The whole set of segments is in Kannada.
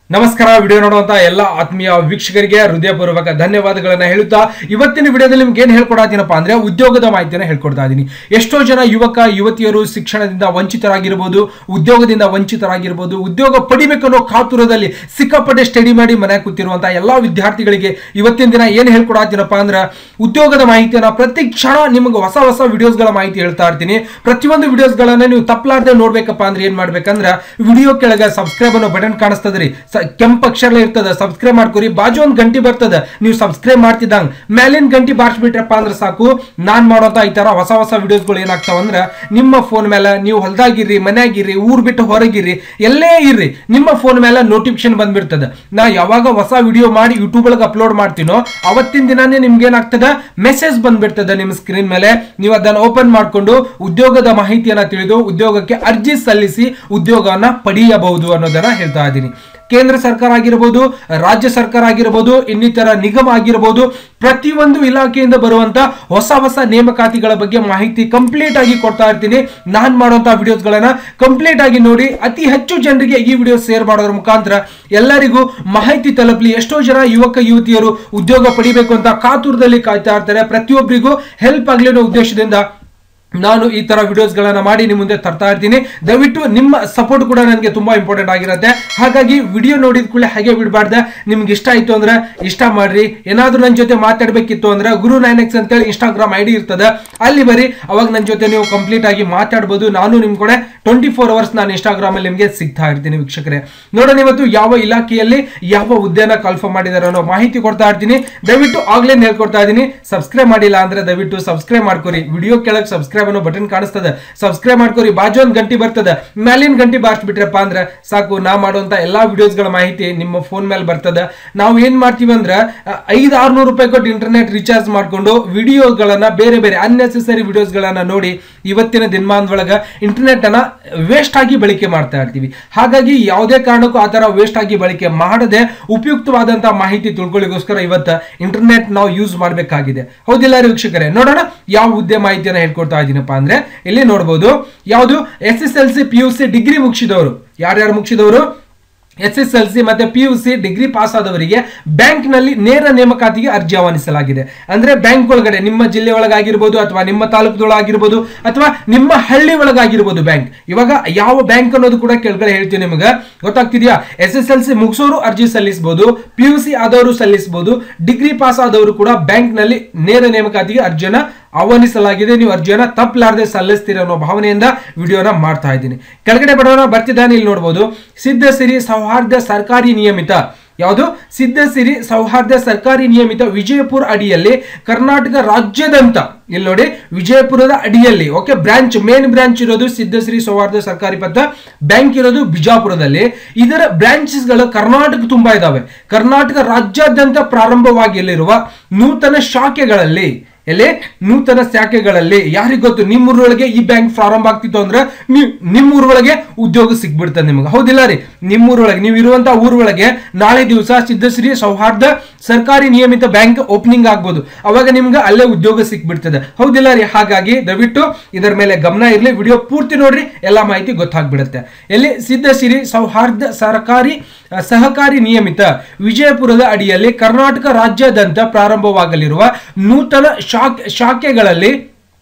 ನಮಸ್ಕಾರ ವಿಡಿಯೋ ನೋಡುವಂತ ಎಲ್ಲ ಆತ್ಮೀಯ ವೀಕ್ಷಕರಿಗೆ ಹೃದಯಪೂರ್ವಕ ಧನ್ಯವಾದಗಳನ್ನ ಹೇಳುತ್ತಾ ಇವತ್ತಿನ ವಿಡಿಯೋದಲ್ಲಿ ನಿಮ್ಗೆ ಏನ್ ಹೇಳ್ಕೊಡಾತೀನಪ್ಪ ಅಂದ್ರೆ ಉದ್ಯೋಗದ ಮಾಹಿತಿಯನ್ನು ಹೇಳ್ಕೊಡ್ತಾ ಇದ್ದೀನಿ ಎಷ್ಟೋ ಜನ ಯುವಕ ಯುವತಿಯರು ಶಿಕ್ಷಣದಿಂದ ವಂಚಿತರಾಗಿರ್ಬೋದು ಉದ್ಯೋಗದಿಂದ ವಂಚಿತರಾಗಿರ್ಬೋದು ಉದ್ಯೋಗ ಪಡಿಬೇಕನ್ನೋ ಕಾತುರದಲ್ಲಿ ಸಿಕ್ಕಾಪಟ್ಟೆ ಸ್ಟಡಿ ಮಾಡಿ ಮನೆ ಕೂತಿರುವಂತ ಎಲ್ಲಾ ವಿದ್ಯಾರ್ಥಿಗಳಿಗೆ ಇವತ್ತಿನ ದಿನ ಏನ್ ಹೇಳ್ಕೊಡಾತೀನಪ್ಪ ಅಂದ್ರೆ ಉದ್ಯೋಗದ ಮಾಹಿತಿಯನ್ನ ಪ್ರತಿ ಕ್ಷಣ ನಿಮಗೆ ಹೊಸ ಹೊಸ ವಿಡಿಯೋಸ್ಗಳ ಮಾಹಿತಿ ಹೇಳ್ತಾ ಇರ್ತೀನಿ ಪ್ರತಿಯೊಂದು ವಿಡಿಯೋಸ್ಗಳನ್ನ ನೀವು ತಪ್ಪಲಾರ್ದೆ ನೋಡ್ಬೇಕಪ್ಪ ಅಂದ್ರೆ ಏನ್ ಮಾಡ್ಬೇಕಂದ್ರ ವಿಡಿಯೋ ಕೆಳಗೆ ಸಬ್ಸ್ಕ್ರೈಬ್ ಅನ್ನೋ ಬಟನ್ ಕಾಣಿಸ್ತದ್ರಿ ಕೆಂಪ್ ಅಕ್ಷರ ಇರ್ತದ ಸಬ್ಸ್ಕ್ರೈಬ್ ಮಾಡ್ಕೊರಿ ಬಾಜು ಒಂದ್ ಗಂಟೆ ಬರ್ತದ ನೀವು ಸಬ್ಸ್ಕ್ರೈಬ್ ಮಾಡ್ತಿದ್ದಂಗ ಮೇಲಿನ ಗಂಟೆ ಬಾರಿಸ್ಬಿಟ್ರಪ್ಪ ಅಂದ್ರೆ ಸಾಕು ನಾನ್ ಮಾಡೋಂತ ಈ ತರ ಹೊಸ ಹೊಸ ವಿಡಿಯೋಸ್ಗಳು ಏನಾಗ್ತಾವ ಅಂದ್ರ ನಿಮ್ಮ ಫೋನ್ ಮೇಲೆ ನೀವು ಹೊಲ್ದಾಗಿರ್ರಿ ಮನ್ಯಾಗಿರ್ರಿ ಊರ್ ಬಿಟ್ಟು ಹೊರಗಿರ್ರಿ ಎಲ್ಲೇ ಇರ್ರಿ ನಿಮ್ಮ ಫೋನ್ ಮೇಲೆ ನೋಟಿಫಿಕೇಶನ್ ಬಂದ್ಬಿಡ್ತದ ನಾ ಯಾವಾಗ ಹೊಸ ವಿಡಿಯೋ ಮಾಡಿ ಯೂಟ್ಯೂಬ್ ಒಳಗೆ ಅಪ್ಲೋಡ್ ಮಾಡ್ತೀನೋ ಅವತ್ತಿನ ದಿನಾನೇ ನಿಮ್ಗೆ ಏನಾಗ್ತದ ಮೆಸೇಜ್ ಬಂದ್ಬಿಡ್ತದ ನಿಮ್ಮ ಸ್ಕ್ರೀನ್ ಮೇಲೆ ನೀವು ಅದನ್ನ ಓಪನ್ ಮಾಡ್ಕೊಂಡು ಉದ್ಯೋಗದ ಮಾಹಿತಿಯನ್ನ ತಿಳಿದು ಉದ್ಯೋಗಕ್ಕೆ ಅರ್ಜಿ ಸಲ್ಲಿಸಿ ಉದ್ಯೋಗವನ್ನ ಪಡೆಯಬಹುದು ಅನ್ನೋದನ್ನ ಹೇಳ್ತಾ ಇದ್ದೀನಿ ಕೇಂದ್ರ ಸರ್ಕಾರ ಆಗಿರ್ಬೋದು ರಾಜ್ಯ ಸರ್ಕಾರ ಆಗಿರ್ಬೋದು ಇನ್ನಿತರ ನಿಗಮ ಆಗಿರ್ಬೋದು ಪ್ರತಿಯೊಂದು ಇಲಾಖೆಯಿಂದ ಬರುವಂತ ಹೊಸ ಹೊಸ ನೇಮಕಾತಿಗಳ ಬಗ್ಗೆ ಮಾಹಿತಿ ಕಂಪ್ಲೀಟ್ ಆಗಿ ಕೊಡ್ತಾ ಇರ್ತೀನಿ ನಾನ್ ಮಾಡುವಂತ ವಿಡಿಯೋಸ್ಗಳನ್ನ ಕಂಪ್ಲೀಟ್ ಆಗಿ ನೋಡಿ ಅತಿ ಹೆಚ್ಚು ಜನರಿಗೆ ಈ ವಿಡಿಯೋ ಶೇರ್ ಮಾಡೋದ್ರ ಮುಖಾಂತರ ಎಲ್ಲರಿಗೂ ಮಾಹಿತಿ ತಲುಪಲಿ ಎಷ್ಟೋ ಜನ ಯುವಕ ಯುವತಿಯರು ಉದ್ಯೋಗ ಪಡಿಬೇಕು ಅಂತ ಕಾತುರದಲ್ಲಿ ಕಾಯ್ತಾ ಇರ್ತಾರೆ ಪ್ರತಿಯೊಬ್ಬರಿಗೂ ಹೆಲ್ಪ್ ಆಗ್ಲಿ ಅನ್ನೋ ಉದ್ದೇಶದಿಂದ ನಾನು ಈ ತರ ವಿಡಿಯೋಸ್ ಗಳನ್ನ ಮಾಡಿ ನಿಮ್ಮ ಮುಂದೆ ತರ್ತಾ ಇರ್ತೀನಿ ದಯವಿಟ್ಟು ನಿಮ್ಮ ಸಪೋರ್ಟ್ ಕೂಡ ನನಗೆ ತುಂಬಾ ಇಂಪಾರ್ಟೆಂಟ್ ಆಗಿರುತ್ತೆ ಹಾಗಾಗಿ ವಿಡಿಯೋ ನೋಡಿದ ಕೂಡಲೇ ಹಾಗೆ ಬಿಡಬಾರ್ದೆ ನಿಮ್ಗೆ ಇಷ್ಟ ಆಯ್ತು ಅಂದ್ರೆ ಇಷ್ಟ ಮಾಡ್ರಿ ಏನಾದ್ರೂ ನನ್ನ ಜೊತೆ ಮಾತಾಡ್ಬೇಕಿತ್ತು ಅಂದ್ರೆ ಗುರು ನೈನ್ ಎಕ್ಸ್ ಅಂತೇಳಿ ಇನ್ಸ್ಟಾಗ್ರಾಮ್ ಐ ಡಿ ಇರ್ತದೆ ಅಲ್ಲಿ ಬರಿ ಅವಾಗ ನನ್ನ ಜೊತೆ ನೀವು ಕಂಪ್ಲೀಟ್ ಆಗಿ ಮಾತಾಡ್ಬೋದು ನಾನು ನಿಮ್ ಕೂಡ ಟ್ವೆಂಟಿ ಫೋರ್ ಅವರ್ಸ್ ನಾನು ಇನ್ಸ್ಟಾಗ್ರಾಮ್ ಅಲ್ಲಿ ನಿಮಗೆ ಸಿಗ್ತಾ ಇರ್ತೀನಿ ವೀಕ್ಷಕರೇ ನೋಡೋಣ ಇವತ್ತು ಯಾವ ಇಲಾಖೆಯಲ್ಲಿ ಯಾವ ಹುದ್ದೆನ ಕನ್ಫರ್ಮ್ ಮಾಡಿದಾರೆ ಅನ್ನೋ ಮಾಹಿತಿ ಕೊಡ್ತಾ ಇರ್ತೀನಿ ದಯವಿಟ್ಟು ಆಗ್ಲೇ ಹೇಳ್ಕೊಡ್ತಾ ಇದ್ದೀನಿ ಸಬ್ಸ್ಕ್ರೈಬ್ ಮಾಡಿಲ್ಲ ಅಂದ್ರೆ ದಯವಿಟ್ಟು ಸಬ್ಸ್ಕ್ರೈಬ್ ಮಾಡ್ಕೊರಿ ವಿಡಿಯೋ ಕೆಳಗೆ ಸಬ್ಸ್ಕ್ರೈಬ್ ಅನ್ನೋ ಬಟನ್ ಕಾಣಿಸ್ತದೆ ಸಬ್ಸ್ಕ್ರೈಬ್ ಮಾಡ್ಕೊರಿ ಬಾಜು ಒಂದು ಗಂಟೆ ಬರ್ತದೆ ಮೇಲಿನ ಗಂಟೆ ಬಾರ್ಸ್ ಬಿಟ್ರಪ್ಪ ಅಂದ್ರೆ ಸಾಕು ನಾ ಮಾಡುವಂತ ಎಲ್ಲಾ ವಿಡಿಯೋಸ್ಗಳ ಮಾಹಿತಿ ನಿಮ್ಮ ಫೋನ್ ಮೇಲೆ ಬರ್ತದೆ ನಾವು ಏನ್ ಮಾಡ್ತೀವಿ ಅಂದ್ರೆ ಐದು ಆರ್ನೂರು ರೂಪಾಯಿ ಕೊಟ್ಟು ಇಂಟರ್ನೆಟ್ ರೀಚಾರ್ಜ್ ಮಾಡ್ಕೊಂಡು ವಿಡಿಯೋಗಳನ್ನ ಬೇರೆ ಬೇರೆ ಅನ್ನೆಸೆಸರಿ ವಿಡಿಯೋಸ್ಗಳನ್ನ ನೋಡಿ ಇವತ್ತಿನ ದಿನಮಾನದೊಳಗ ಇಂಟರ್ನೆಟ್ ಅನ್ನ ವೇಸ್ಟ್ ಆಗಿ ಬಳಕೆ ಮಾಡ್ತಾ ಇರ್ತೀವಿ ಹಾಗಾಗಿ ಯಾವುದೇ ಕಾರಣಕ್ಕೂ ಆ ತರ ವೇಸ್ಟ್ ಆಗಿ ಬಳಕೆ ಮಾಡದೆ ಉಪಯುಕ್ತವಾದಂತಹ ಮಾಹಿತಿ ತಿಳ್ಕೊಳ್ಳಿಗೋಸ್ಕರ ಇವತ್ತು ಇಂಟರ್ನೆಟ್ ನಾವು ಯೂಸ್ ಮಾಡಬೇಕಾಗಿದೆ ಹೌದಿಲ್ಲ ರೀ ವೀಕ್ಷಕರೇ ನೋಡೋಣ ಯಾವ ಹುದ್ದೆ ಮಾಹಿತಿಯನ್ನ ಹೇಳ್ಕೊಡ್ತಾ ಇದ್ದೀನಪ್ಪ ಅಂದ್ರೆ ಇಲ್ಲಿ ನೋಡಬಹುದು ಯಾವುದು S S L C P U C degree ಮುಗಿಸಿದವರು ಯಾರ್ಯಾರು ಮುಗಿಸಿದವರು ಎಸ್ ಎಸ್ ಎಲ್ ಸಿ ಮತ್ತೆ P U C degree pass ಆದವರಿಗೆ ಬ್ಯಾಂಕ್ ನಲ್ಲಿ ನೇರ ನೇಮಕಾತಿಗೆ ಅರ್ಜಿ ಆಹ್ವಾನಿಸಲಾಗಿದೆ ಅಂದ್ರೆ ಬ್ಯಾಂಕ್ ಒಳಗಡೆ ನಿಮ್ಮ ಜಿಲ್ಲೆ ಒಳಗಾಗಿರ್ಬೋದು ಅಥವಾ ನಿಮ್ಮ ತಾಲೂಕದೊಳಗಾಗಿರ್ಬೋದು ಅಥವಾ ನಿಮ್ಮ ಹಳ್ಳಿ ಒಳಗಾಗಿರ್ಬೋದು ಬ್ಯಾಂಕ್ ಇವಾಗ ಯಾವ ಬ್ಯಾಂಕ್ ಅನ್ನೋದು ಕೂಡ ಕೆಳಗಡೆ ಹೇಳ್ತೀನಿ ನಿಮಗೆ ಗೊತ್ತಾಗ್ತಿದ್ಯಾ ಎಸ್ ಎಸ್ ಎಲ್ ಸಿ ಮುಗಿಸೋರು ಅರ್ಜಿ ಸಲ್ಲಿಸಬಹುದು ಪಿ ಯು ಸಿ ಆದವರು ಸಲ್ಲಿಸಬಹುದು ಡಿಗ್ರಿ ಪಾಸ್ ಆದವರು ಕೂಡ ಬ್ಯಾಂಕ್ ನಲ್ಲಿ ನೇರ ನೇಮಕಾತಿಗೆ ಅರ್ಜಿಯನ್ನ ಆಹ್ವಾನಿಸಲಾಗಿದೆ ನೀವು ಅರ್ಜಿಯನ್ನ ತಪ್ಪಲಾರದೆ ಸಲ್ಲಿಸ್ತೀರ ಅನ್ನೋ ಭಾವನೆಯಿಂದ ವಿಡಿಯೋನ ಮಾಡ್ತಾ ಇದ್ದೀನಿ ಕೆಳಗಡೆ ಬರೋಣ ಬರ್ತಿದ್ದಾನೆ ಇಲ್ಲಿ ನೋಡಬಹುದು ಸಿದ್ಧಸಿರಿ ಸೌಹಾರ್ದ ಸರ್ಕಾರಿ ನಿಯಮಿತ ಯಾವುದು ಸಿದ್ಧಸಿರಿ ಸೌಹಾರ್ದ ಸರ್ಕಾರಿ ನಿಯಮಿತ ವಿಜಯಪುರ ಅಡಿಯಲ್ಲಿ ಕರ್ನಾಟಕ ರಾಜ್ಯದಂತ ಇಲ್ಲಿ ನೋಡಿ ವಿಜಯಪುರದ ಅಡಿಯಲ್ಲಿ ಓಕೆ ಬ್ರಾಂಚ್ ಮೇನ್ ಬ್ರಾಂಚ್ ಇರೋದು ಸಿದ್ಧಶ್ರೀ ಸೌಹಾರ್ದ ಸರ್ಕಾರಿ ಪತ್ರ ಬ್ಯಾಂಕ್ ಇರೋದು ಬಿಜಾಪುರದಲ್ಲಿ ಇದರ ಬ್ರಾಂಚಸ್ ಗಳು ಕರ್ನಾಟಕ ತುಂಬಾ ಇದಾವೆ ಕರ್ನಾಟಕ ರಾಜ್ಯಾದ್ಯಂತ ಪ್ರಾರಂಭವಾಗಿಲ್ಲಿರುವ ನೂತನ ಶಾಖೆಗಳಲ್ಲಿ ಎಲ್ಲಿ ನೂತನ ಶಾಖೆಗಳಲ್ಲಿ ಯಾರಿಗ್ ಗೊತ್ತು ನಿಮ್ಮೂರೊಳಗೆ ಈ ಬ್ಯಾಂಕ್ ಪ್ರಾರಂಭ ಆಗ್ತಿತ್ತು ಅಂದ್ರೆ ನೀವು ನಿಮ್ಮೂರೊಳಗೆ ಉದ್ಯೋಗ ಸಿಗ್ಬಿಡ್ತದೆ ನಿಮ್ಗೆ ಹೌದಿಲ್ಲ ರೀ ನಿಮ್ಮೂರೊಳಗೆ ನೀವು ಇರುವಂತಹ ಊರೊಳಗೆ ನಾಳೆ ದಿವಸ ಸಿದ್ಧಶ್ರೀ ಸೌಹಾರ್ದ ಸರ್ಕಾರಿ ನಿಯಮಿತ ಬ್ಯಾಂಕ್ ಓಪನಿಂಗ್ ಆಗ್ಬೋದು ಅವಾಗ ನಿಮ್ಗೆ ಅಲ್ಲೇ ಉದ್ಯೋಗ ಸಿಕ್ಬಿಡ್ತದೆ ಹೌದಿಲ್ಲ ರೀ ಹಾಗಾಗಿ ದಯವಿಟ್ಟು ಇದರ ಮೇಲೆ ಗಮನ ಇರಲಿ ವಿಡಿಯೋ ಪೂರ್ತಿ ನೋಡ್ರಿ ಎಲ್ಲಾ ಮಾಹಿತಿ ಗೊತ್ತಾಗ್ಬಿಡುತ್ತೆ ಎಲ್ಲಿ ಸಿದ್ಧಶ್ರೀ ಸೌಹಾರ್ದ ಸರ್ಕಾರಿ ಸಹಕಾರಿ ನಿಯಮಿತ ವಿಜಯಪುರದ ಅಡಿಯಲ್ಲಿ ಕರ್ನಾಟಕ ರಾಜ್ಯಾದ್ಯಂತ ಪ್ರಾರಂಭವಾಗಲಿರುವ ನೂತನ ಶಾಖೆ ಶಾಖೆಗಳಲ್ಲಿ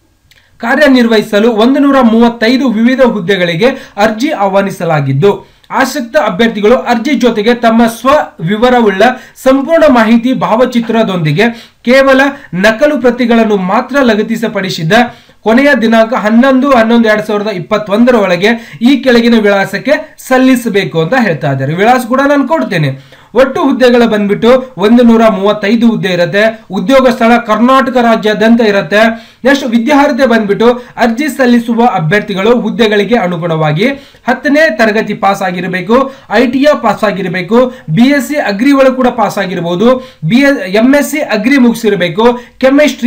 ಕಾರ್ಯನಿರ್ವಹಿಸಲು ಒಂದು ನೂರ ಮೂವತ್ತೈದು ವಿವಿಧ ಹುದ್ದೆಗಳಿಗೆ ಅರ್ಜಿ ಆಹ್ವಾನಿಸಲಾಗಿದ್ದು ಆಸಕ್ತ ಅಭ್ಯರ್ಥಿಗಳು ಅರ್ಜಿ ಜೊತೆಗೆ ತಮ್ಮ ಸ್ವ ವಿವರವುಳ್ಳ ಸಂಪೂರ್ಣ ಮಾಹಿತಿ ಭಾವಚಿತ್ರದೊಂದಿಗೆ ಕೇವಲ ನಕಲು ಪ್ರತಿಗಳನ್ನು ಮಾತ್ರ ಲಗತ್ತಿಸಪಡಿಸಿದ ಕೊನೆಯ ದಿನಾಂಕ ಹನ್ನೊಂದು ಹನ್ನೊಂದು ಎರಡ್ ಸಾವಿರದ ಇಪ್ಪತ್ತೊಂದರ ಒಳಗೆ ಈ ಕೆಳಗಿನ ವಿಳಾಸಕ್ಕೆ ಸಲ್ಲಿಸಬೇಕು ಅಂತ ಹೇಳ್ತಾ ಇದ್ದಾರೆ ವಿಳಾಸ ಕೂಡ ನಾನು ಕೊಡ್ತೇನೆ ಒಟ್ಟು ಹುದ್ದೆಗಳ ಬಂದ್ಬಿಟ್ಟು ಒಂದು ನೂರ ಮೂವತ್ತೈದು ಹುದ್ದೆ ಇರುತ್ತೆ ಉದ್ಯೋಗ ಸ್ಥಳ ಕರ್ನಾಟಕ ರಾಜ್ಯಾದ್ಯಂತ ಇರುತ್ತೆ ನೆಕ್ಸ್ಟ್ ವಿದ್ಯಾರ್ಹತೆ ಬಂದ್ಬಿಟ್ಟು ಅರ್ಜಿ ಸಲ್ಲಿಸುವ ಅಭ್ಯರ್ಥಿಗಳು ಹುದ್ದೆಗಳಿಗೆ ಅನುಗುಣವಾಗಿ ಹತ್ತನೇ ತರಗತಿ ಪಾಸ್ ಆಗಿರಬೇಕು ಐ ಟಿ ಪಾಸ್ ಆಗಿರಬೇಕು ಬಿ ಎಸ್ ಸಿ ಅಗ್ರಿ ಒಳಗೆ ಕೂಡ ಪಾಸ್ ಆಗಿರಬಹುದು B M S C agri ಮುಗಿಸಿರಬೇಕು ಕೆಮಿಸ್ಟ್ರಿ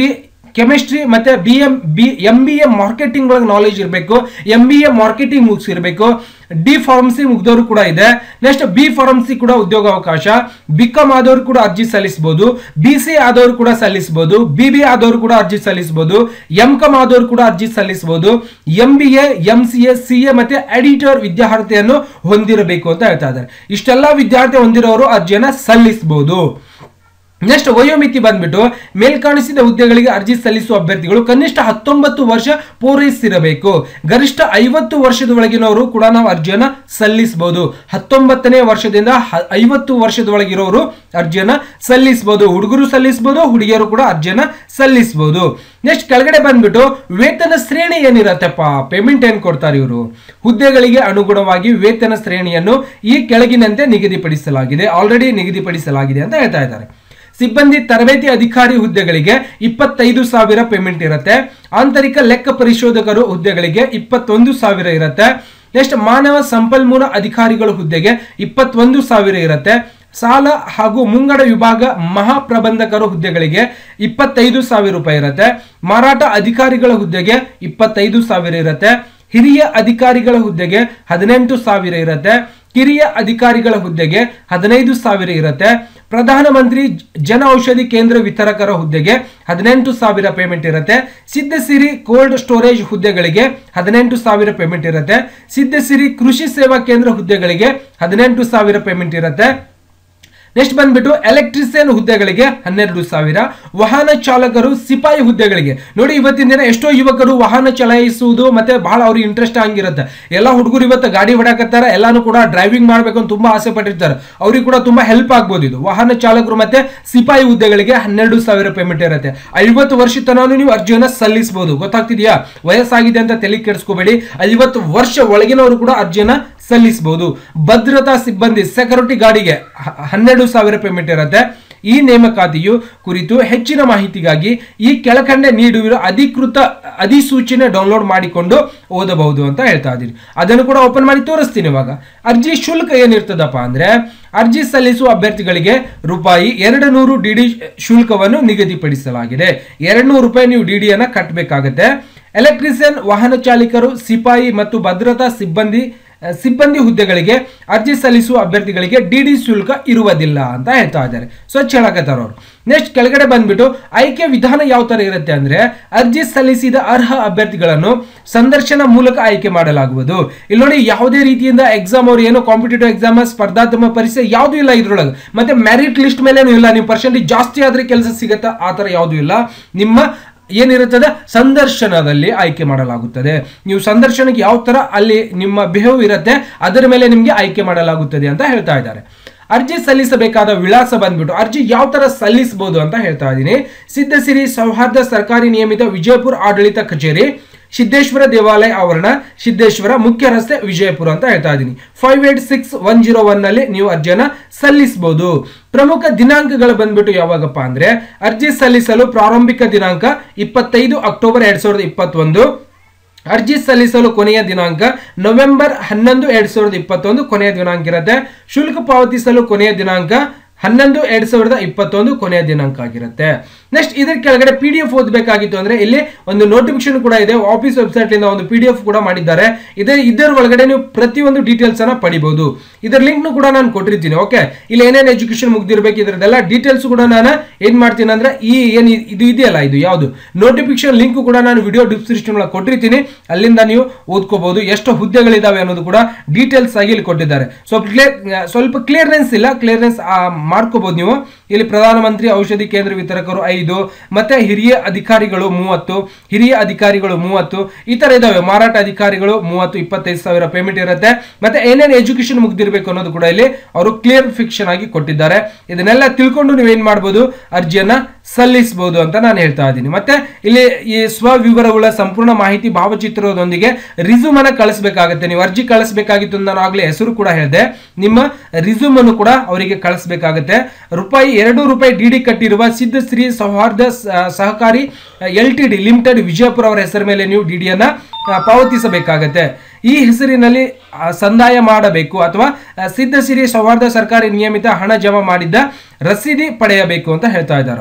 ಕೆಮಿಸ್ಟ್ರಿ ಮತ್ತೆ B M B M B A marketing ಒಳಗೆ ನಾಲೆಜ್ ಇರಬೇಕು ಎಂ ಬಿ ಎ ಮಾರ್ಕೆಟಿಂಗ್ ಮುಗಿಸಿರ್ಬೇಕು ಡಿ ಫಾರ್ಮಸಿ ಮುಗ್ದವರು ಕೂಡ ಇದೆ ನೆಕ್ಸ್ಟ್ ಬಿ ಫಾರ್ಮಸಿ ಕೂಡ ಉದ್ಯೋಗಾವಕಾಶ ಬಿ ಕಾಮ್ ಆದವರು ಕೂಡ ಅರ್ಜಿ ಸಲ್ಲಿಸಬಹುದು ಬಿ ಸಿ ಆದವರು ಕೂಡ ಸಲ್ಲಿಸಬಹುದು ಬಿ ಬಿ ಆದವರು ಕೂಡ ಅರ್ಜಿ ಸಲ್ಲಿಸಬಹುದು ಎಂ ಕಾಮ್ ಆದವರು ಕೂಡ ಅರ್ಜಿ ಸಲ್ಲಿಸಬಹುದು M B A M C A C A ಮತ್ತೆ ಎಡಿಟರ್ ವಿದ್ಯಾರ್ಥಿಯನ್ನು ಹೊಂದಿರಬೇಕು ಅಂತ ಹೇಳ್ತಾ ಇದ್ದಾರೆ ಇಷ್ಟೆಲ್ಲ ವಿದ್ಯಾರ್ಥಿ ಹೊಂದಿರೋರು ಅರ್ಜಿಯನ್ನ ಸಲ್ಲಿಸಬಹುದು ನೆಕ್ಸ್ಟ್ ವಯೋಮಿತಿ ಬಂದ್ಬಿಟ್ಟು ಮೇಲ್ಕಾಣಿಸಿದ ಹುದ್ದೆಗಳಿಗೆ ಅರ್ಜಿ ಸಲ್ಲಿಸುವ ಅಭ್ಯರ್ಥಿಗಳು ಕನಿಷ್ಠ ಹತ್ತೊಂಬತ್ತು ವರ್ಷ ಪೂರೈಸಿರಬೇಕು ಗರಿಷ್ಠ ಐವತ್ತು ವರ್ಷದ ಒಳಗಿನವರು ಕೂಡ ನಾವು ಅರ್ಜಿಯನ್ನ ಸಲ್ಲಿಸಬಹುದು ಹತ್ತೊಂಬತ್ತನೇ ವರ್ಷದಿಂದ ಹ- ಐವತ್ತು ವರ್ಷದ ಒಳಗಿರೋರು ಅರ್ಜಿಯನ್ನ ಸಲ್ಲಿಸಬಹುದು ಹುಡುಗರು ಸಲ್ಲಿಸಬಹುದು ಹುಡುಗಿಯರು ಕೂಡ ಅರ್ಜಿಯನ್ನ ಸಲ್ಲಿಸಬಹುದು ನೆಕ್ಸ್ಟ್ ಕೆಳಗಡೆ ಬಂದ್ಬಿಟ್ಟು ವೇತನ ಶ್ರೇಣಿ ಏನಿರತ್ತಪ್ಪ ಪೇಮೆಂಟ್ ಏನ್ ಕೊಡ್ತಾರೆ ಇವರು ಹುದ್ದೆಗಳಿಗೆ ಅನುಗುಣವಾಗಿ ವೇತನ ಶ್ರೇಣಿಯನ್ನು ಈ ಕೆಳಗಿನಂತೆ ನಿಗದಿಪಡಿಸಲಾಗಿದೆ ಆಲ್ರೆಡಿ ನಿಗದಿಪಡಿಸಲಾಗಿದೆ ಅಂತ ಹೇಳ್ತಾ ಇದ್ದಾರೆ ಸಿಬ್ಬಂದಿ ತರಬೇತಿ ಅಧಿಕಾರಿ ಹುದ್ದೆಗಳಿಗೆ ಇಪ್ಪತ್ತೈದು ಸಾವಿರ ಪೇಮೆಂಟ್ ಇರುತ್ತೆ ಆಂತರಿಕ ಲೆಕ್ಕ ಪರಿಶೋಧಕರು ಹುದ್ದೆಗಳಿಗೆ ಇಪ್ಪತ್ತೊಂದು ಸಾವಿರ ಇರುತ್ತೆ ನೆಕ್ಸ್ಟ್ ಮಾನವ ಸಂಪನ್ಮೂಲ ಅಧಿಕಾರಿಗಳ ಹುದ್ದೆಗೆ ಇಪ್ಪತ್ತೊಂದು ಸಾವಿರ ಇರುತ್ತೆ ಸಾಲ ಹಾಗೂ ಮುಂಗಡ ವಿಭಾಗ ಮಹಾಪ್ರಬಂಧಕರ ಹುದ್ದೆಗಳಿಗೆ ಇಪ್ಪತ್ತೈದು ಸಾವಿರ ರೂಪಾಯಿ ಇರುತ್ತೆ ಮಾರಾಟ ಅಧಿಕಾರಿಗಳ ಹುದ್ದೆಗೆ ಇಪ್ಪತ್ತೈದು ಸಾವಿರ ಇರುತ್ತೆ ಹಿರಿಯ ಅಧಿಕಾರಿಗಳ ಹುದ್ದೆಗೆ ಹದಿನೆಂಟು ಸಾವಿರ ಇರುತ್ತೆ ಕಿರಿಯ ಅಧಿಕಾರಿಗಳ ಹುದ್ದೆಗೆ ಹದಿನೈದು ಸಾವಿರ ಇರುತ್ತೆ ಪ್ರಧಾನಮಂತ್ರಿ ಜನ ಔಷಧಿ ಕೇಂದ್ರ ವಿತರಕರ ಹುದ್ದೆಗೆ ಹದಿನೆಂಟು ಸಾವಿರ ಪೇಮೆಂಟ್ ಇರುತ್ತೆ ಸಿದ್ಧಸಿರಿ ಕೋಲ್ಡ್ ಸ್ಟೋರೇಜ್ ಹುದ್ದೆಗಳಿಗೆ ಹದಿನೆಂಟು ಸಾವಿರ ಪೇಮೆಂಟ್ ಇರುತ್ತೆ ಸಿದ್ಧಸಿರಿ ಕೃಷಿ ಸೇವಾ ಕೇಂದ್ರ ಹುದ್ದೆಗಳಿಗೆ ಹದಿನೆಂಟು ಸಾವಿರ ಪೇಮೆಂಟ್ ಇರುತ್ತೆ ನೆಕ್ಸ್ಟ್ ಬಂದ್ಬಿಟ್ಟು ಎಲೆಕ್ಟ್ರಿಷಿಯನ್ ಹುದ್ದೆಗಳಿಗೆ ಹನ್ನೆರಡು ಸಾವಿರ ವಾಹನ ಚಾಲಕರು ಸಿಪಾಯಿ ಹುದ್ದೆಗಳಿಗೆ ನೋಡಿ ಇವತ್ತಿನ ದಿನ ಎಷ್ಟೋ ಯುವಕರು ವಾಹನ ಚಲಾಯಿಸುವುದು ಮತ್ತೆ ಬಹಳ ಅವ್ರಿಗೆ ಇಂಟ್ರೆಸ್ಟ್ ಆಗಿರುತ್ತೆ ಎಲ್ಲ ಹುಡುಗರು ಇವತ್ತು ಗಾಡಿ ಹೊಡಕತ್ತಾರ ಎಲ್ಲಾನು ಕೂಡ ಡ್ರೈವಿಂಗ್ ಮಾಡ್ಬೇಕು ಅಂತ ತುಂಬಾ ಆಸೆ ಪಟ್ಟಿರ್ತಾರೆ ಅವ್ರಿಗೆ ಕೂಡ ತುಂಬಾ ಹೆಲ್ಪ್ ಆಗ್ಬೋದು ಇದು ವಾಹನ ಚಾಲಕರು ಮತ್ತೆ ಸಿಪಾಯಿ ಹುದ್ದೆಗಳಿಗೆ ಹನ್ನೆರಡು ಸಾವಿರ ಪೇಮೆಂಟ್ ಇರುತ್ತೆ ಐವತ್ತು ವರ್ಷ ತನಕ ನೀವು ಅರ್ಜಿಯನ್ನ ಸಲ್ಲಿಸಬಹುದು ಗೊತ್ತಾಗ್ತಿದೆಯಾ ವಯಸ್ಸಾಗಿದೆ ಅಂತ ತಲೆ ಕೆಡಿಸ್ಕೋಬೇಡಿ ಐವತ್ತು ವರ್ಷ ಒಳಗಿನವರು ಕೂಡ ಅರ್ಜಿಯನ್ನ ಸಲ್ಲಿಸಬಹುದು ಭದ್ರತಾ ಸಿಬ್ಬಂದಿ ಸೆಕ್ಯೂರಿಟಿ ಗಾಡಿಗೆ ಹ- ಹನ್ನೆರಡು ಸಾವಿರ ಪೇಮೆಂಟ್ ಇರುತ್ತೆ ಈ ನೇಮಕಾತಿಯು ಕುರಿತು ಹೆಚ್ಚಿನ ಮಾಹಿತಿಗಾಗಿ ಈ ಕೆಳಕಂಡೆ ನೀಡುವಿರೋ ಅಧಿಕೃತ ಅಧಿಸೂಚನೆ ಡೌನ್ಲೋಡ್ ಮಾಡಿಕೊಂಡು ಓದಬಹುದು ಅಂತ ಹೇಳ್ತಾ ಇದ್ದೀನಿ ಅದನ್ನು ಕೂಡ ಓಪನ್ ಮಾಡಿ ತೋರಿಸ್ತೀನಿ ಇವಾಗ ಅರ್ಜಿ ಶುಲ್ಕ ಏನಿರ್ತದಪ್ಪ ಅಂದ್ರೆ ಅರ್ಜಿ ಸಲ್ಲಿಸುವ ಅಭ್ಯರ್ಥಿಗಳಿಗೆ ರೂಪಾಯಿ ಎರಡು ನೂರು ಡಿ ಡಿ ಶುಲ್ಕವನ್ನು ನಿಗದಿಪಡಿಸಲಾಗಿದೆ ಎರಡು ನೂರು ರೂಪಾಯಿ ನೀವು ಡಿ ಡಿಯನ್ನು ಕಟ್ಟಬೇಕಾಗತ್ತೆ ಎಲೆಕ್ಟ್ರಿಷಿಯನ್ ವಾಹನ ಚಾಲಕರು ಸಿಪಾಯಿ ಮತ್ತು ಭದ್ರತಾ ಸಿಬ್ಬಂದಿ ಅಹ್, ಸಿಬ್ಬಂದಿ ಹುದ್ದೆಗಳಿಗೆ ಅರ್ಜಿ ಸಲ್ಲಿಸುವ ಅಭ್ಯರ್ಥಿಗಳಿಗೆ ಡಿ ಡಿ ಶುಲ್ಕ ಇರುವುದಿಲ್ಲ ಅಂತ ಹೇಳ್ತಾ ಇದ್ದಾರೆ ಸ್ವಚ್ಛ ಹೇಳಕತ್ತಾರ ಅವರು ನೆಕ್ಸ್ಟ್ ಕೆಳಗಡೆ ಬಂದ್ಬಿಟ್ಟು ಆಯ್ಕೆ ವಿಧಾನ ಯಾವ ತರ ಇರುತ್ತೆ ಅಂದ್ರೆ ಅರ್ಜಿ ಸಲ್ಲಿಸಿದ ಅರ್ಹ ಅಭ್ಯರ್ಥಿಗಳನ್ನು ಸಂದರ್ಶನ ಮೂಲಕ ಆಯ್ಕೆ ಮಾಡಲಾಗುವುದು ಇಲ್ಲಿ ನೋಡಿ ಯಾವುದೇ ರೀತಿಯಿಂದ ಎಕ್ಸಾಮ್ ಅವ್ರು ಏನೋ ಕಾಂಪಿಟೇಟಿವ್ ಎಕ್ಸಾಮ್ ಸ್ಪರ್ಧಾತ್ಮಕ ಪರೀಕ್ಷೆ ಯಾವುದು ಇಲ್ಲ ಇದ್ರೊಳಗೆ ಮತ್ತೆ ಮೆರಿಟ್ ಲಿಸ್ಟ್ ಮೇಲೇನು ಇಲ್ಲ ನೀವು ಪರ್ಸೆಂಟೇಜ್ ಜಾಸ್ತಿ ಆದ್ರೆ ಕೆಲಸ ಸಿಗತ್ತಾ ಆ ತರ ಯಾವುದು ಇಲ್ಲ ನಿಮ್ಮ ಏನಿರುತ್ತದೆ ಸಂದರ್ಶನದಲ್ಲಿ ಆಯ್ಕೆ ಮಾಡಲಾಗುತ್ತದೆ ನೀವು ಸಂದರ್ಶನಕ್ಕೆ ಯಾವ ತರ ಅಲ್ಲಿ ನಿಮ್ಮ ಬಿಹೇವ್ ಇರುತ್ತೆ ಅದರ ಮೇಲೆ ನಿಮಗೆ ಆಯ್ಕೆ ಮಾಡಲಾಗುತ್ತದೆ ಅಂತ ಹೇಳ್ತಾ ಇದ್ದಾರೆ ಅರ್ಜಿ ಸಲ್ಲಿಸಬೇಕಾದ ವಿಳಾಸ ಬಂದ್ಬಿಟ್ಟು ಅರ್ಜಿ ಯಾವ ತರ ಸಲ್ಲಿಸಬಹುದು ಅಂತ ಹೇಳ್ತಾ ಇದ್ದೀನಿ ಸಿದ್ಧಸಿರಿ ಸೌಹಾರ್ದ ಸರ್ಕಾರಿ ನಿಯಮಿತ ವಿಜಯಪುರ ಆಡಳಿತ ಕಚೇರಿ ಸಿದ್ದೇಶ್ವರ ದೇವಾಲಯ ಆವರಣ ಸಿದ್ದೇಶ್ವರ ಮುಖ್ಯ ರಸ್ತೆ ವಿಜಯಪುರ ಅಂತ ಹೇಳ್ತಾ ಇದ್ದೀನಿ five eight six one zero one ನಲ್ಲಿ ನೀವು ಅರ್ಜಿಯನ್ನ ಸಲ್ಲಿಸಬಹುದು ಪ್ರಮುಖ ದಿನಾಂಕಗಳು ಬಂದ್ಬಿಟ್ಟು ಯಾವಾಗಪ್ಪ ಅಂದ್ರೆ ಅರ್ಜಿ ಸಲ್ಲಿಸಲು ಪ್ರಾರಂಭಿಕ ದಿನಾಂಕ ಇಪ್ಪತ್ತೈದು ಅಕ್ಟೋಬರ್ ಎರಡ್ ಸಾವಿರದ ಇಪ್ಪತ್ತೊಂದು ಅರ್ಜಿ ಸಲ್ಲಿಸಲು ಕೊನೆಯ ದಿನಾಂಕ ನವೆಂಬರ್ ಹನ್ನೊಂದು ಎರಡ್ ಸಾವಿರದ ಇಪ್ಪತ್ತೊಂದು ಕೊನೆಯ ದಿನಾಂಕ ಇರುತ್ತೆ ಶುಲ್ಕ ಪಾವತಿಸಲು ಕೊನೆಯ ದಿನಾಂಕ ಹನ್ನೊಂದು ಎರಡ್ ಸಾವಿರದ ಇಪ್ಪತ್ತೊಂದು ಕೊನೆಯ ದಿನಾಂಕ ಆಗಿರುತ್ತೆ ನೆಕ್ಸ್ಟ್ ಇದ್ರ ಕೆಳಗಡೆ ಪಿ ಡಿ ಎಫ್ ಓದಬೇಕಾಗಿತ್ತು ಅಂದ್ರೆ ಇಲ್ಲಿ ಒಂದು ನೋಟಿಫಿಕೇಶನ್ ಕೂಡ ಇದೆ ಆಫೀಸ್ ವೆಬ್ಸೈಟ್ ಇಂದ ಒಂದು ಪಿ ಡಿ ಎಫ್ ಕೂಡ ಮಾಡಿದ್ದಾರೆ ಇದೇ ಇದರ ಒಳಗಡೆ ನೀವು ಪ್ರತಿಯೊಂದು ಡೀಟೇಲ್ಸ್ ಅನ್ನ ಪಡಿಬಹುದು ಇದರ ಲಿಂಕ್ ಕೂಡ ನಾನು ಕೊಟ್ಟಿರ್ತೀನಿ ಓಕೆ ಇಲ್ಲಿ ಏನೇನು ಎಜುಕೇಶನ್ ಮುಗ್ದಿರ್ಬೇಕು ಇದರದೆಲ್ಲ ಡೀಟೇಲ್ಸ್ ಕೂಡ ನಾನು ಏನ್ ಮಾಡ್ತೀನಿ ಅಂದ್ರೆ ಈ ಏನ್ ಇ- ಇದು ಇದೆಯಲ್ಲ ಇದು ಯಾವುದು ನೋಟಿಫಿಕೇಶನ್ ಲಿಂಕ್ ಕೂಡ ನಾನು ವಿಡಿಯೋ ಡಿಸ್ಕ್ರಿಪ್ಷನ್ ಒಳಗೆ ಕೊಟ್ಟಿರ್ತೀನಿ ಅಲ್ಲಿಂದ ನೀವು ಓದ್ಕೋಬಹುದು ಎಷ್ಟು ಹುದ್ದೆಗಳಿದಾವೆ ಅನ್ನೋದು ಕೂಡ ಡೀಟೇಲ್ಸ್ ಆಗಿ ಇಲ್ಲಿ ಕೊಟ್ಟಿದ್ದಾರೆ ಸ್ವಲ್ಪ ಕ್ಲಿಯರ್ ಸ್ವಲ್ಪ ಕ್ಲಿಯರ್ನೆಸ್ ಇಲ್ಲ ಕ್ಲಿಯರ್ನೆಸ್ ಮಾಡ್ಕೋಬಹುದು ನೀವು ಇಲ್ಲಿ ಪ್ರಧಾನಮಂತ್ರಿ ಔಷಧಿ ಕೇಂದ್ರ ವಿತರಕರು ಐದು ಮತ್ತೆ ಹಿರಿಯ ಅಧಿಕಾರಿಗಳು ಮೂವತ್ತು ಹಿರಿಯ ಅಧಿಕಾರಿಗಳು ಮೂವತ್ತು ಈ ತರ ಇದಾವೆ ಮಾರಾಟ ಅಧಿಕಾರಿಗಳು ಮೂವತ್ತು ಇಪ್ಪತ್ತೈದು ಸಾವಿರ ಪೇಮೆಂಟ್ ಇರುತ್ತೆ ಮತ್ತೆ ಏನೇನು ಎಜುಕೇಶನ್ ಮುಗ್ದಿರ್ಬೇಕು ಅನ್ನೋದು ಕೂಡ ಇಲ್ಲಿ ಅವರು ಕ್ಲಿಯರ್ ಫಿಕ್ಷನ್ ಆಗಿ ಕೊಟ್ಟಿದ್ದಾರೆ ಇದನ್ನೆಲ್ಲ ತಿಳ್ಕೊಂಡು ನೀವೇನ್ ಮಾಡ್ಬೋದು ಅರ್ಜಿಯನ್ನ ಸಲ್ಲಿಸಬಹುದು ಅಂತ ನಾನು ಹೇಳ್ತಾ ಇದ್ದೀನಿ ಮತ್ತೆ ಇಲ್ಲಿ ಈ ಸ್ವವಿವರಗಳ ಸಂಪೂರ್ಣ ಮಾಹಿತಿ ಭಾವಚಿತ್ರದೊಂದಿಗೆ ರಿಸ್ಯೂಮ್ ಅನ್ನ ಕಳಿಸ್ಬೇಕಾಗತ್ತೆ ನೀವು ಅರ್ಜಿ ಕಳಿಸ್ಬೇಕಾಗಿತ್ತು ಅಂತ ನಾನು ಆಗ್ಲೇ ಹೆಸರು ಕೂಡ ಹೇಳಿದೆ ನಿಮ್ಮ ರಿಸ್ಯೂಮ್ ಅನ್ನು ಕೂಡ ಅವರಿಗೆ ಕಳಿಸ್ಬೇಕಾಗತ್ತೆ ರೂಪಾಯಿ ಎರಡು ರೂಪಾಯಿ ಡಿ ಡಿ ಕಟ್ಟಿರುವ ಸಿದ್ಧಶ್ರೀ ಸೌಹಾರ್ದ ಸ- Sahakari L T D limited Vijayapura ಅವರ ಹೆಸರ ಮೇಲೆ ನೀವು ಡಿ ಡಿಯನ್ನ ಪಾವತಿಸಬೇಕಾಗತ್ತೆ ಈ ಹೆಸರಿನಲ್ಲಿ ಆ, ಸಂದಾಯ ಮಾಡಬೇಕು ಅಥವಾ ಆ, ಸಿದ್ಧಸಿರಿ ಸೌಹಾರ್ದ ಸರ್ಕಾರಿ ನಿಯಮಿತ ಹಣ ಜಮಾ ಮಾಡಿದ್ದ ರಸೀದಿ ಪಡೆಯಬೇಕು ಅಂತ ಹೇಳ್ತಾ ಇದ್ದಾರೆ ಅವರು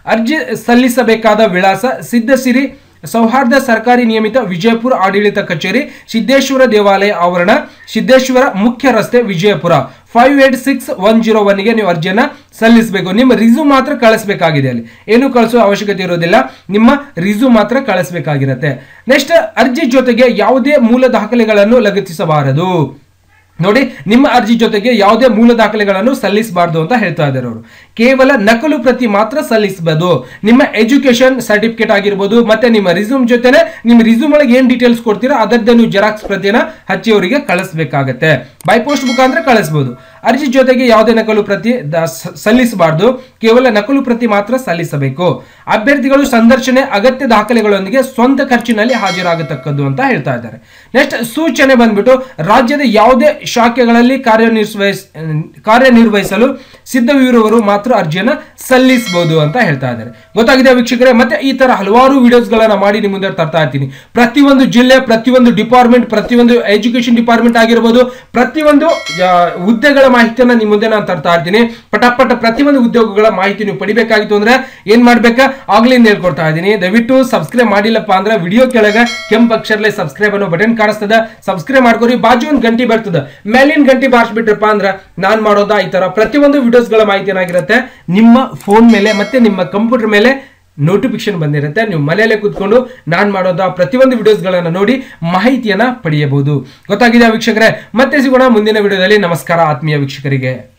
ಅರ್ಜಿ ಸಲ್ಲಿಸಬೇಕಾದ ವಿಳಾಸ ಸಿದ್ಧಸಿರಿ ಸೌಹಾರ್ದ ಸರ್ಕಾರಿ ನಿಯಮಿತ ವಿಜಯಪುರ ಆಡಳಿತ ಕಚೇರಿ ಸಿದ್ದೇಶ್ವರ ದೇವಾಲಯ ಆವರಣ ಸಿದ್ದೇಶ್ವರ ಮುಖ್ಯ ರಸ್ತೆ Vijayapura five eight six one zero ಒನ್ಗೆ ನೀವು ಅರ್ಜಿಯನ್ನ ಸಲ್ಲಿಸಬೇಕು ನಿಮ್ಮ ರಿಸ್ಯೂಮ್ ಮಾತ್ರ ಕಳಿಸಬೇಕಾಗಿದೆ ಅಲ್ಲಿ ಏನು ಕಳಿಸೋ ಅವಶ್ಯಕತೆ ಇರೋದಿಲ್ಲ ನಿಮ್ಮ ರಿಸ್ಯೂಮ್ ಮಾತ್ರ ಕಳಿಸಬೇಕಾಗಿರುತ್ತೆ ನೆಕ್ಸ್ಟ್ ಅರ್ಜಿ ಜೊತೆಗೆ ಯಾವುದೇ ಮೂಲ ದಾಖಲೆಗಳನ್ನು ಲಗತ್ತಿಸಬಾರದು ನೋಡಿ ನಿಮ್ಮ ಅರ್ಜಿ ಜೊತೆಗೆ ಯಾವುದೇ ಮೂಲ ದಾಖಲೆಗಳನ್ನು ಸಲ್ಲಿಸಬಾರ್ದು ಅಂತ ಹೇಳ್ತಾ ಇದ್ದಾರೆ ಅವರು ಕೇವಲ ನಕಲು ಪ್ರತಿ ಮಾತ್ರ ಸಲ್ಲಿಸಬಹುದು ನಿಮ್ಮ ಎಜುಕೇಶನ್ ಸರ್ಟಿಫಿಕೇಟ್ ಆಗಿರ್ಬೋದು ಮತ್ತೆ ನಿಮ್ಮ ರಿಸ್ಯೂಮ್ ಜೊತೆನೆ ನಿಮ್ಮ ರಿಸ್ಯೂಮ್ ಒಳಗೆ ಏನ್ ಡೀಟೇಲ್ಸ್ ಕೊಡ್ತೀರಾ ಅದರದ್ದೇ ನೀವು ಜೆರಾಕ್ಸ್ ಪ್ರತಿನ ಹಚ್ಚಿ ಅವರಿಗೆ ಕಳಿಸ್ಬೇಕಾಗತ್ತೆ ಬೈ ಪೋಸ್ಟ್ ಮುಖಾಂತರ ಕಳಿಸಬಹುದು ಅರ್ಜಿ ಜೊತೆಗೆ ಯಾವುದೇ ನಕಲು ಪ್ರತಿ ದ- ಸ- ಸಲ್ಲಿಸಬಾರ್ದು ಕೇವಲ ನಕಲು ಪ್ರತಿ ಮಾತ್ರ ಸಲ್ಲಿಸಬೇಕು ಅಭ್ಯರ್ಥಿಗಳು ಸಂದರ್ಶನೆ ಅಗತ್ಯ ದಾಖಲೆಗಳೊಂದಿಗೆ ಸ್ವಂತ ಖರ್ಚಿನಲ್ಲಿ ಹಾಜರಾಗತಕ್ಕದ್ದು ಅಂತ ಹೇಳ್ತಾ ಇದ್ದಾರೆ ನೆಕ್ಸ್ಟ್ ಸೂಚನೆ ಬಂದ್ಬಿಟ್ಟು ರಾಜ್ಯದ ಯಾವುದೇ ಶಾಖೆಗಳಲ್ಲಿ ಕಾರ್ಯನಿರ್ವಹಿಸ್ ಕಾರ್ಯನಿರ್ವಹಿಸಲು ಸಿದ್ಧವಿರುವವರು ಮಾತ್ರ ಅರ್ಜಿಯನ್ನ ಸಲ್ಲಿಸಬಹುದು ಅಂತ ಹೇಳ್ತಾ ಇದ್ದಾರೆ ಗೊತ್ತಾಗಿದೆ ವೀಕ್ಷಕರೇ ಮತ್ತೆ ಈ ತರ ಹಲವಾರು ವಿಡಿಯೋಸ್ಗಳನ್ನ ಮಾಡಿ ನಿಮ್ಮ ಮುಂದೆ ತರ್ತಾ ಇರ್ತೀನಿ ಪ್ರತಿಯೊಂದು ಜಿಲ್ಲೆ ಪ್ರತಿಯೊಂದು ಡಿಪಾರ್ಟ್ಮೆಂಟ್ ಪ್ರತಿಯೊಂದು ಎಜುಕೇಶನ್ ಡಿಪಾರ್ಟ್ಮೆಂಟ್ ಆಗಿರ್ಬೋದು ಪ್ರತಿಯೊಂದು ಆ, ಹುದ್ದೆಗಳ ಮಾಹಿತಿಯನ್ನ ನಿಮ್ಮ ಮುಂದೆ ನಾನು ತರ್ತಾ ಇರ್ತೀನಿ ಪಟಾಪಟ ಪ್ರತಿಯೊಂದು ಉದ್ಯೋಗಗಳ ಮಾಹಿತಿ ನೀವು ಪಡಿಬೇಕಾಗಿತ್ತು ಅಂದ್ರೆ ಏನ್ ಮಾಡ್ಬೇಕಾ ಆಗ್ಲಿಂದ ಹೇಳ್ಕೊಡ್ತಾ ಇದ್ದೀನಿ ದಯವಿಟ್ಟು ಸಬ್ಸ್ಕ್ರೈಬ್ ಮಾಡಿಲ್ಲಪ್ಪ ಅಂದ್ರೆ ವಿಡಿಯೋ ಕೆಳಗೆ ಕೆಂಪು ಅಕ್ಷರಲೆ ಸಬ್ಸ್ಕ್ರೈಬ್ ಅನ್ನೋ ಬಟನ್ ಕಾಣಿಸ್ತದ ಸಬ್ಸ್ಕ್ರೈಬ್ ಮಾಡ್ಕೊರಿ ಬಾಜು ಒಂದು ಗಂಟೆ ಬರ್ತದ ಮೇಲಿನ ಗಂಟೆ ಬಾರಿಸ್ಬಿಟ್ರಪ್ಪ ಅಂದ್ರೆ ನಾನ್ ಮಾಡೋದ ಈ ತರ ಪ್ರತಿಯೊಂದು ವಿಡಿಯೋಸ್ಗಳ ಮಾಹಿತಿ ಏನಾಗಿರುತ್ತೆ ನಿಮ್ಮ ಫೋನ್ ಮೇಲೆ ಮತ್ತೆ ನಿಮ್ಮ ಕಂಪ್ಯೂಟರ್ ಮೇಲೆ ನೋಟಿಫಿಕೇಶನ್ ಬಂದಿರುತ್ತೆ ನೀವು ಮನೆಯಲ್ಲೇ ಕೂತ್ಕೊಂಡು ನಾನು ಮಾಡೋದ ಪ್ರತಿಯೊಂದು ವಿಡಿಯೋಸ್ಗಳನ್ನು ನೋಡಿ ಮಾಹಿತಿಯನ್ನ ಪಡೆಯಬಹುದು ಗೊತ್ತಾಗಿದೆ ವೀಕ್ಷಕರೇ ಮತ್ತೆ ಸಿಗೋಣ ಮುಂದಿನ ವಿಡಿಯೋದಲ್ಲಿ ನಮಸ್ಕಾರ ಆತ್ಮೀಯ ವೀಕ್ಷಕರಿಗೆ